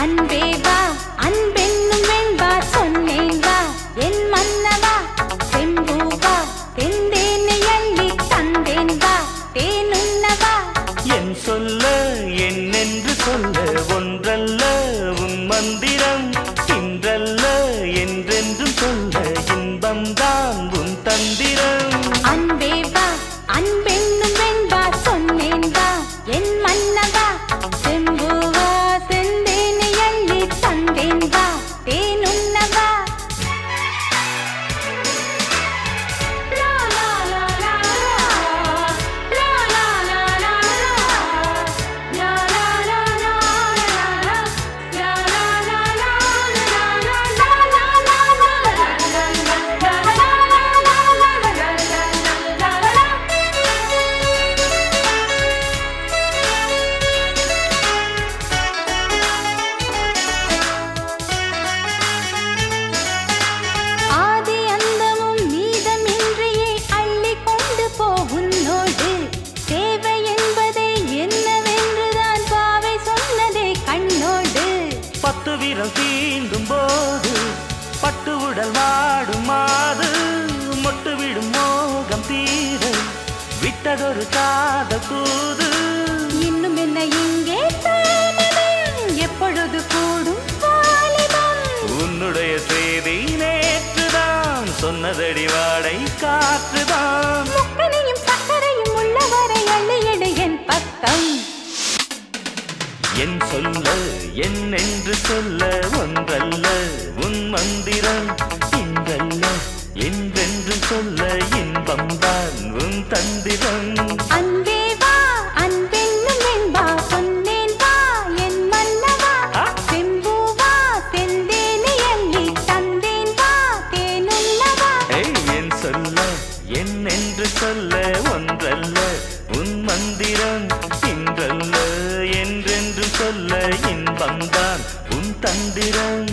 அன்பே வா அன்பென்னும் வெண்பா சொன்னேன் வா என் மன்னவா செம்பூவா தெந்தேனை அள்ளி தந்தேன் வா தேனுண்ணவா என் சொல்ல என்னென்று சொல்ல ஒன்றல்ல உன் மந்திரம் இன்றல்ல என்றென்றும் சொல்ல இன்பம்தான் உன் தந்திரம் அன்பே வா அன்பென்னும் வெண்பா சொன்னேன் வா என் மன்னவா செம்பூவா செந்தேனை அள்ளி தந்தேன் வா தேனுண்ணவா லா லா லா லா லா லா லா லா லா லா லா லா லா லா லா லா ஆதி அந்தமும் மீதமின்றியே அள்ளி கொண்டு போ உன்னோடு தேவை என்பதை என்னவென்றுதான் பாவை சொன்னதே கண்ணோடு பத்து விரல் தீண்டும் போது பட்டு உடல் வாடும் மாது மொட்டு விடும் மோகம் தீர விட்டதொரு காதல் தூது இன்னும் என்ன இங்கே தாமதம் எப்பொழுது கூடும் வாலிபம் உன்னுடைய செய்தி நேற்றுதான் சொன்னதடி வாடை காற்றுதான் முக்கனையும் சக்கரையும் உள்ளவரை அள்ளியடு என் பக்கம் என் சொல்ல என் என்று சொல்ல ஒன்றல்ல உன் மந்திரம் இன்றல்ல என்றென்று சொல்ல இன்பம்தான் உன் தந்திரம் அன்பே வா அன்பென்னும் வெண்பா சொன்னேன் வா என் மன்னவா ஆ? செம்பூவா செந்தேனை அள்ளி தந்தேன் வா தேனுள்ளவா ஏய், என் சொல்ல என் என்று சொல்ல ஒன்றல்ல உன் மந்திரம் இன்றல்ல என்றென்று சொல்ல இன்பம்தான் உன் தந்திரம்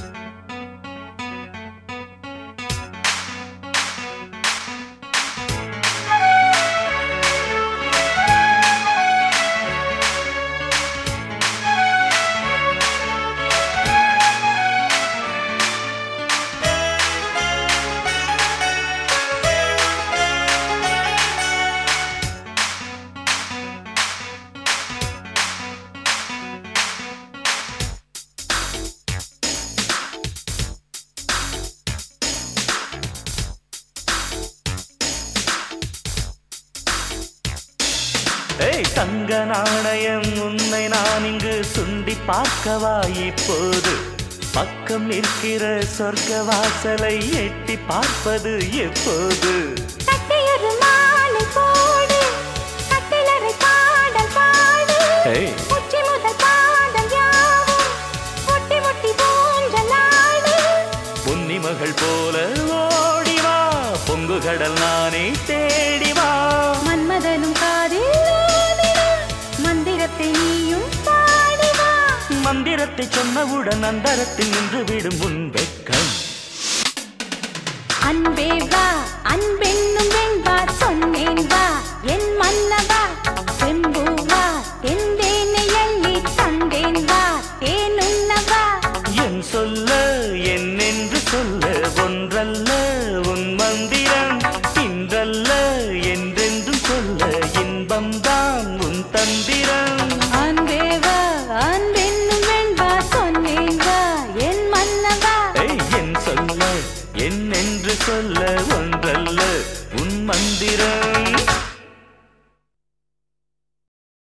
ஏய் தங்க நாணயம் உன்னை நான் இங்கு சுண்டி பார்க்கவா இப்போது பக்கம் நிற்கிற சொர்க்க வாசலை எட்டி பார்ப்பது எப்போது கட்டையொரு மாலை போடு கட்டிலறை பாடல் பாடு ஏய். உச்சி முதல் பாதம் யாவும் ஒட்டி ஒட்டி ஊஞ்சலாடு பொன்னி மகள் போல ஓடிவா பொங்கு கடல் நானே தேடிவா மன்மதனும் காதில் ஓதினான். மந்திரத்தை நீயும் பாடிவா மந்திரத்தை சொன்னவுடன் அந்தரத்தில் நின்று விடும் உன் வெட்கம் அன்பே வா அன்பே